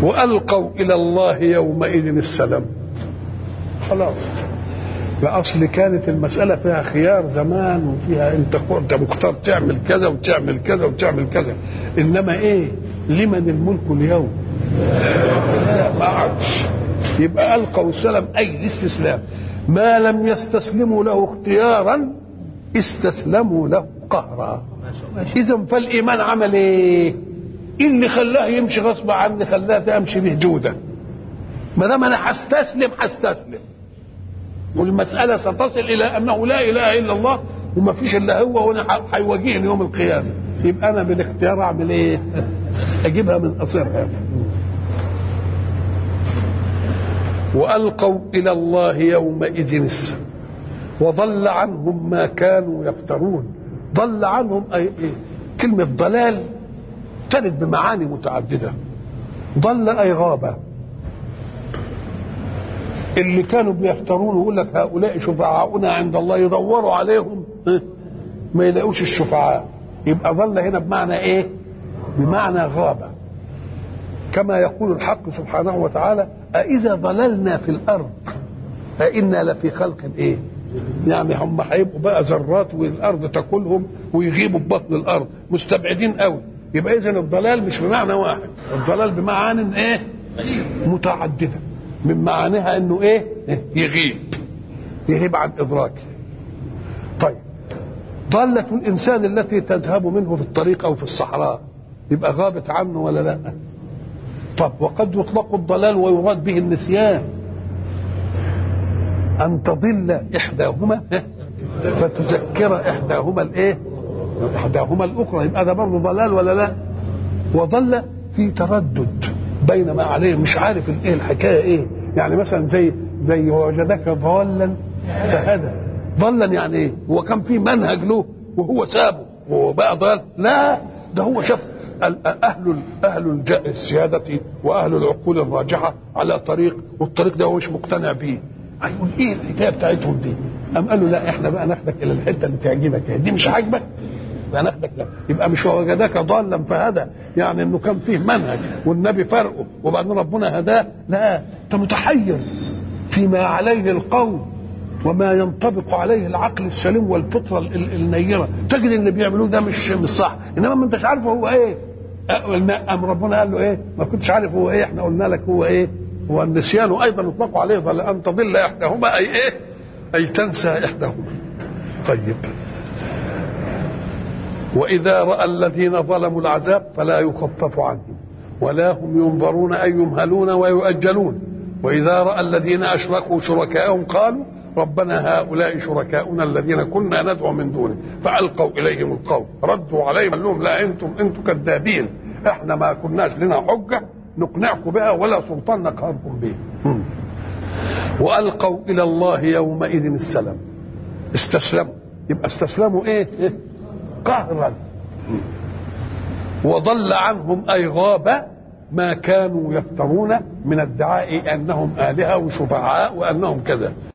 والقوا الى الله يومئذ السلام خلاص اصل كانت المساله فيها خيار زمان وفيها انت انت مختار تعمل كذا وتعمل كذا وتعمل كذا انما ايه لمن الملك اليوم لا ما عادش يبقى القوا السلام اي الاستسلام ما لم يستسلموا له اختيارا استسلموا له قهرا اذا فالايمان عمل ايه اللي خلاه يمشي غصب عني خلاه امشي به جوده ما دام انا هستسلم هستسلم والمساله ستصل الى انه لا اله الا الله وما فيش الا هو وانا هيواجهني يوم القيامه يبقى انا بالاختيار اعمل ايه؟ اجيبها من قصرها والقوا الى الله يومئذ السلام وضل عنهم ما كانوا يفترون ضل عنهم اي ايه كلمه ضلال ترد بمعاني متعدده ضل اي غاب اللي كانوا بيفترون ويقول لك هؤلاء شفعاؤنا عند الله يدوروا عليهم ما يلاقوش الشفعاء يبقى ضل هنا بمعنى ايه بمعنى غاب كما يقول الحق سبحانه وتعالى أإذا ضللنا في الأرض أإنا لفي خلق إيه يعني هم هيبقوا بقى ذرات والأرض تاكلهم ويغيبوا ببطن الأرض مستبعدين قوي يبقى إذا الضلال مش بمعنى واحد الضلال بمعان إيه متعددة من معانيها إنه إيه يغيب يغيب عن إدراكه طيب ضالة الإنسان التي تذهب منه في الطريق أو في الصحراء يبقى غابت عنه ولا لا طب وقد يطلق الضلال ويراد به النسيان أن تضل إحداهما فتذكر إحداهما الإيه؟ إحداهما الأخرى يبقى ده برضه ضلال ولا لا؟ وضل في تردد بين ما عليه مش عارف الإيه الحكاية إيه؟ يعني مثلا زي زي وجدك ضالا فهدى ضلا يعني إيه؟ هو كان في منهج له وهو سابه وهو بقى ضال لا ده هو شاف اهل اهل السياده واهل العقول الراجحه على طريق والطريق ده هو مش مقتنع بيه هيقول ايه الحكايه بتاعتهم دي؟ قام قالوا لا احنا بقى ناخدك الى الحته اللي تعجبك دي مش عاجبك يبقى ناخدك لا يبقى مش وجدك ضالا فهدى يعني انه كان فيه منهج والنبي فرقه وبعدين ربنا هداه لا انت متحير فيما عليه القول وما ينطبق عليه العقل السليم والفطره النيره تجد اللي بيعملوه ده مش مش صح انما ما انتش عارف هو ايه ام ربنا قال له ايه ما كنتش عارف هو ايه احنا قلنا لك هو ايه هو النسيان ايضا يطلق عليه ضل ان تضل احداهما اي ايه اي تنسى احداهما طيب واذا راى الذين ظلموا العذاب فلا يخفف عنهم ولا هم ينظرون اي يمهلون ويؤجلون واذا راى الذين اشركوا شركاءهم قالوا ربنا هؤلاء شركاؤنا الذين كنا ندعو من دونه فالقوا اليهم القول ردوا عليهم قال لهم لا انتم انتم كذابين احنا ما كناش لنا حجه نقنعكم بها ولا سلطان نقهركم به والقوا الى الله يومئذ السلام استسلموا يبقى استسلموا ايه, إيه؟ قهرا وضل عنهم اي غاب ما كانوا يفترون من ادعاء انهم الهه وشفعاء وانهم كذا